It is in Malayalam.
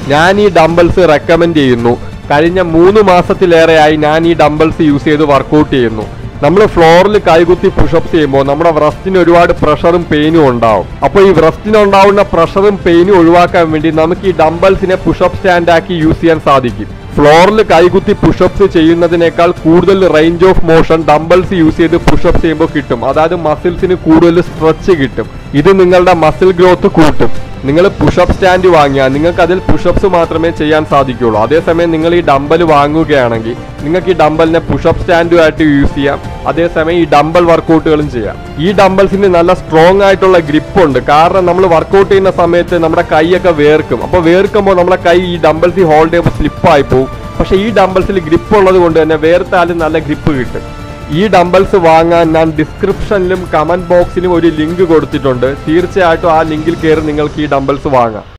ഞാൻ ഈ ഡംബൽസ് റെക്കമെൻഡ് ചെയ്യുന്നു കഴിഞ്ഞ മൂന്ന് മാസത്തിലേറെയായി ഞാൻ ഈ ഡംബൽസ് യൂസ് ചെയ്ത് വർക്കൗട്ട് ചെയ്യുന്നു നമ്മൾ ഫ്ലോറിൽ കൈകുത്തി പുഷപ്സ് ചെയ്യുമ്പോൾ നമ്മുടെ വ്രസ്റ്റിന് ഒരുപാട് പ്രഷറും പെയിനും ഉണ്ടാവും അപ്പോൾ ഈ വ്രസ്റ്റിന് ഉണ്ടാവുന്ന പ്രഷറും പെയിനും ഒഴിവാക്കാൻ വേണ്ടി നമുക്ക് ഈ ഡംബൽസിനെ പുഷപ്പ് സ്റ്റാൻഡ് ആക്കി യൂസ് ചെയ്യാൻ സാധിക്കും ഫ്ലോറിൽ കൈകുത്തി പുഷപ്സ് ചെയ്യുന്നതിനേക്കാൾ കൂടുതൽ range of motion dumbbells use ചെയ്ത് പുഷപ്സ് ചെയ്യുമ്പോൾ കിട്ടും അതായത് മസിൽസിന് കൂടുതൽ സ്ട്രെച്ച് കിട്ടും ഇത് നിങ്ങളുടെ മസിൽ ഗ്രോത്ത് കൂട്ടും നിങ്ങൾ പുഷപ്പ് സ്റ്റാൻഡ് വാങ്ങിയാൽ നിങ്ങൾക്ക് അതിൽ പുഷപ്സ് മാത്രമേ ചെയ്യാൻ സാധിക്കുകയുള്ളൂ അതേസമയം നിങ്ങൾ ഈ ഡമ്പൽ വാങ്ങുകയാണെങ്കിൽ നിങ്ങൾക്ക് ഈ ഡമ്പലിനെ പുഷപ്പ് സ്റ്റാൻഡുമായിട്ട് യൂസ് ചെയ്യാം അതേസമയം ഈ ഡമ്പൽ വർക്കൗട്ടുകളും ചെയ്യാം ഈ ഡമ്പൽസിന് നല്ല സ്ട്രോങ് ആയിട്ടുള്ള ഗ്രിപ്പ് ഉണ്ട് കാരണം നമ്മൾ വർക്കൗട്ട് ചെയ്യുന്ന സമയത്ത് നമ്മുടെ കൈയൊക്കെ വേർക്കും അപ്പോൾ വേർക്കുമ്പോൾ നമ്മുടെ കൈ ഈ ഡമ്പൽസ് ഹോൾഡ് ചെയ്യുമ്പോൾ സ്ലിപ്പായി പോകും പക്ഷേ ഈ ഡമ്പൽസിൽ ഗ്രിപ്പ് ഉള്ളത് കൊണ്ട് തന്നെ വേർത്താലും നല്ല ഗ്രിപ്പ് കിട്ടും ഈ ഡംബൽസ് വാങ്ങാൻ ഞാൻ ഡിസ്ക്രിപ്ഷനിലും കമന്റ് ബോക്സിലും ഒരു ലിങ്ക് കൊടുത്തിട്ടുണ്ട് തീർച്ചയായിട്ടും ആ ലിങ്കിൽ കയറി നിങ്ങൾക്ക് ഈ ഡംബൽസ് വാങ്ങാം